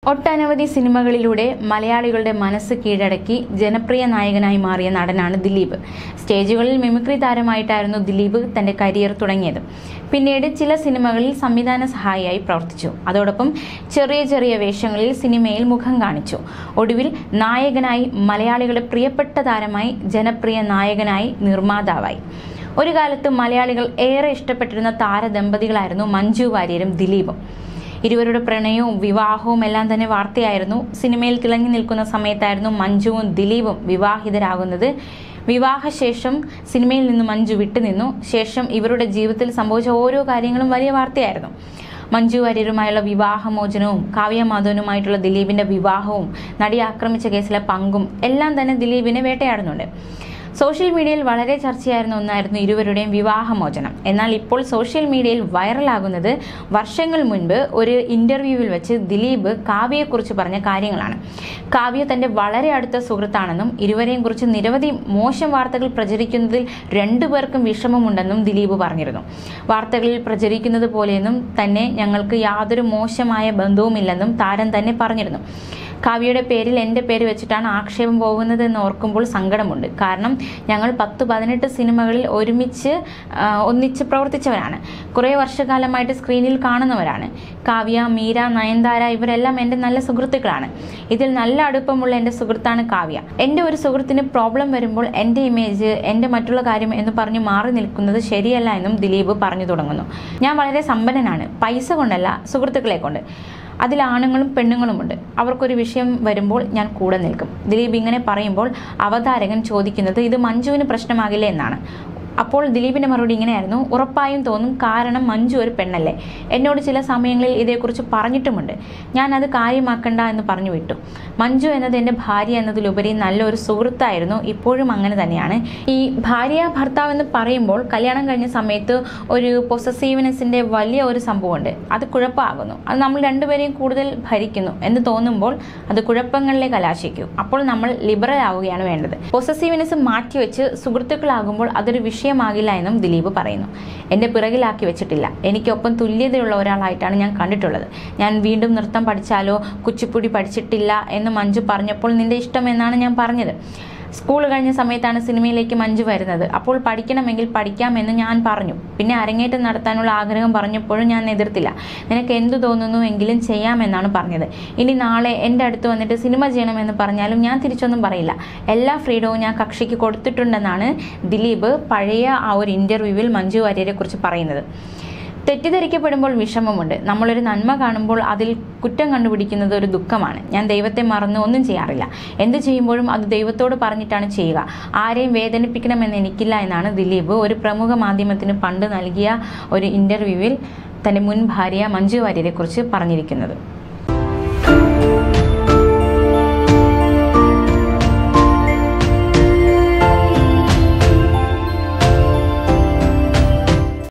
ഒട്ടനവധി സിനിമകളിലൂടെ മലയാളികളുടെ മനസ്സ് കീഴടക്കി ജനപ്രിയ നായകനായി മാറിയ നടനാണ് ദിലീപ് സ്റ്റേജുകളിൽ മിമിക്രി താരമായിട്ടായിരുന്നു ദിലീപ് തന്റെ കരിയർ തുടങ്ങിയത് പിന്നീട് ചില സിനിമകളിൽ സംവിധാന സഹായിയായി പ്രവർത്തിച്ചു അതോടൊപ്പം ചെറിയ ചെറിയ വേഷങ്ങളിൽ സിനിമയിൽ മുഖം കാണിച്ചു ഒടുവിൽ നായകനായി മലയാളികളുടെ പ്രിയപ്പെട്ട താരമായി ജനപ്രിയ നായകനായി നിർമ്മാതാവായി ഒരു കാലത്ത് മലയാളികൾ ഏറെ ഇഷ്ടപ്പെട്ടിരുന്ന താരദമ്പതികളായിരുന്നു മഞ്ജു വാര്യരും ദിലീപും ഇരുവരുടെ പ്രണയവും വിവാഹവും എല്ലാം തന്നെ വാർത്തയായിരുന്നു സിനിമയിൽ തിളങ്ങി നിൽക്കുന്ന സമയത്തായിരുന്നു മഞ്ജുവും ദിലീപും വിവാഹിതരാകുന്നത് വിവാഹശേഷം സിനിമയിൽ നിന്ന് മഞ്ജു വിട്ടുനിന്നു ശേഷം ഇവരുടെ ജീവിതത്തിൽ സംഭവിച്ച ഓരോ കാര്യങ്ങളും വലിയ വാർത്തയായിരുന്നു മഞ്ജു വാര്യരുമായുള്ള വിവാഹമോചനവും കാവ്യ മാധവനുമായിട്ടുള്ള ദിലീപിന്റെ വിവാഹവും നടി ആക്രമിച്ച കേസിലെ പങ്കും എല്ലാം തന്നെ ദിലീപിനെ വേട്ടയാടുന്നുണ്ട് സോഷ്യൽ മീഡിയയിൽ വളരെ ചർച്ചയായിരുന്ന ഒന്നായിരുന്നു ഇരുവരുടെയും വിവാഹമോചനം എന്നാൽ ഇപ്പോൾ സോഷ്യൽ മീഡിയയിൽ വൈറലാകുന്നത് വർഷങ്ങൾ മുൻപ് ഒരു ഇന്റർവ്യൂവിൽ വെച്ച് ദിലീപ് കാവ്യയെക്കുറിച്ച് പറഞ്ഞ കാര്യങ്ങളാണ് കാവ്യ തന്റെ വളരെ അടുത്ത സുഹൃത്താണെന്നും ഇരുവരെയും കുറിച്ച് നിരവധി മോശം വാർത്തകൾ പ്രചരിക്കുന്നതിൽ രണ്ടുപേർക്കും വിഷമമുണ്ടെന്നും ദിലീപ് പറഞ്ഞിരുന്നു വാർത്തകളിൽ പ്രചരിക്കുന്നത് പോലെയൊന്നും തന്നെ ഞങ്ങൾക്ക് യാതൊരു മോശമായ ബന്ധവുമില്ലെന്നും താരം തന്നെ പറഞ്ഞിരുന്നു കാവ്യയുടെ പേരിൽ എൻ്റെ പേര് വെച്ചിട്ടാണ് ആക്ഷേപം പോകുന്നത് എന്ന് ഓർക്കുമ്പോൾ സങ്കടമുണ്ട് കാരണം ഞങ്ങൾ പത്ത് പതിനെട്ട് സിനിമകളിൽ ഒരുമിച്ച് ആ, ഒന്നിച്ച് പ്രവർത്തിച്ചവരാണ് കുറേ വർഷകാലമായിട്ട് സ്ക്രീനിൽ കാണുന്നവരാണ് കാവ്യ മീര നയൻതാര ഇവരെല്ലാം എൻ്റെ നല്ല സുഹൃത്തുക്കളാണ് ഇതിൽ നല്ല അടുപ്പമുള്ള എൻ്റെ സുഹൃത്താണ് കാവ്യ എൻ്റെ ഒരു സുഹൃത്തിന് പ്രോബ്ലം വരുമ്പോൾ എൻ്റെ ഇമേജ് എൻ്റെ മറ്റുള്ള കാര്യം എന്ന് പറഞ്ഞ് മാറി നിൽക്കുന്നത് ശരിയല്ല എന്നും ദിലീപ് പറഞ്ഞു തുടങ്ങുന്നു ഞാൻ വളരെ സമ്പന്നനാണ് പൈസ കൊണ്ടല്ല സുഹൃത്തുക്കളെ കൊണ്ട് അതിൽ ആണുങ്ങളും പെണ്ണുങ്ങളുമുണ്ട് അവർക്കൊരു വിഷയം വരുമ്പോൾ ഞാൻ കൂടെ നിൽക്കും ദിലീപ് ഇങ്ങനെ പറയുമ്പോൾ അവതാരകൻ ചോദിക്കുന്നത് ഇത് മഞ്ജുവിന് പ്രശ്നമാകില്ലേ എന്നാണ് അപ്പോൾ ദിലീപിന്റെ മറുപടി ഇങ്ങനെയായിരുന്നു ഉറപ്പായും തോന്നും കാരണം മഞ്ജു ഒരു പെണ്ണല്ലേ എന്നോട് ചില സമയങ്ങളിൽ ഇതേക്കുറിച്ച് പറഞ്ഞിട്ടുമുണ്ട് ഞാൻ അത് കാര്യമാക്കണ്ട എന്ന് പറഞ്ഞു വിട്ടു മഞ്ജു എന്നത് എൻ്റെ ഭാര്യ എന്നതിലുപരി നല്ലൊരു സുഹൃത്തായിരുന്നു ഇപ്പോഴും അങ്ങനെ തന്നെയാണ് ഈ ഭാര്യ ഭർത്താവ് എന്ന് പറയുമ്പോൾ കല്യാണം കഴിഞ്ഞ സമയത്ത് ഒരു പൊസസീവ്നെസ്സിന്റെ വലിയ ഒരു സംഭവമുണ്ട് അത് കുഴപ്പമാകുന്നു അത് നമ്മൾ രണ്ടുപേരെയും കൂടുതൽ ഭരിക്കുന്നു എന്ന് തോന്നുമ്പോൾ അത് കുഴപ്പങ്ങളിലെ കലാശിക്കും അപ്പോൾ നമ്മൾ ലിബറൽ ആവുകയാണ് വേണ്ടത് പൊസസീവ്നെസ് മാറ്റിവെച്ച് സുഹൃത്തുക്കളാകുമ്പോൾ അതൊരു വിഷയമാകില്ല എന്നും ദിലീപ് പറയുന്നു എന്റെ പിറകിലാക്കി വെച്ചിട്ടില്ല എനിക്കൊപ്പം തുല്യതയുള്ള ഒരാളായിട്ടാണ് ഞാൻ കണ്ടിട്ടുള്ളത് ഞാൻ വീണ്ടും നൃത്തം പഠിച്ചാലോ കുച്ചിപ്പുടി പഠിച്ചിട്ടില്ല എന്ന് മഞ്ജു പറഞ്ഞപ്പോൾ നിന്റെ ഇഷ്ടം എന്നാണ് ഞാൻ പറഞ്ഞത് സ്കൂൾ കഴിഞ്ഞ സമയത്താണ് സിനിമയിലേക്ക് മഞ്ജു വരുന്നത് അപ്പോൾ പഠിക്കണമെങ്കിൽ പഠിക്കാമെന്ന് ഞാൻ പറഞ്ഞു പിന്നെ അരങ്ങേറ്റം നടത്താനുള്ള ആഗ്രഹം പറഞ്ഞപ്പോഴും ഞാൻ എതിർത്തില്ല നിനക്ക് എന്തു തോന്നുന്നു എങ്കിലും ചെയ്യാമെന്നാണ് പറഞ്ഞത് ഇനി നാളെ എൻ്റെ അടുത്ത് വന്നിട്ട് സിനിമ ചെയ്യണമെന്ന് പറഞ്ഞാലും ഞാൻ തിരിച്ചൊന്നും പറയില്ല എല്ലാ ഫ്രീഡവും ഞാൻ കക്ഷിക്ക് കൊടുത്തിട്ടുണ്ടെന്നാണ് ദിലീപ് പഴയ ആ ഒരു ഇന്റർവ്യൂവിൽ മഞ്ജു വാര്യരെ കുറിച്ച് പറയുന്നത് തെറ്റിദ്ധരിക്കപ്പെടുമ്പോൾ വിഷമമുണ്ട് നമ്മളൊരു നന്മ കാണുമ്പോൾ അതിൽ കുറ്റം കണ്ടുപിടിക്കുന്നത് ഒരു ദുഃഖമാണ് ഞാൻ ദൈവത്തെ മറന്ന് ഒന്നും ചെയ്യാറില്ല എന്ത് ചെയ്യുമ്പോഴും അത് ദൈവത്തോട് പറഞ്ഞിട്ടാണ് ചെയ്യുക ആരെയും വേദനിപ്പിക്കണമെന്ന് എനിക്കില്ല എന്നാണ് ദിലീപ് ഒരു പ്രമുഖ മാധ്യമത്തിന് പണ്ട് നൽകിയ ഒരു ഇന്റർവ്യൂവിൽ തന്റെ മുൻ ഭാര്യ മഞ്ജു വാര്യരെ കുറിച്ച് പറഞ്ഞിരിക്കുന്നത്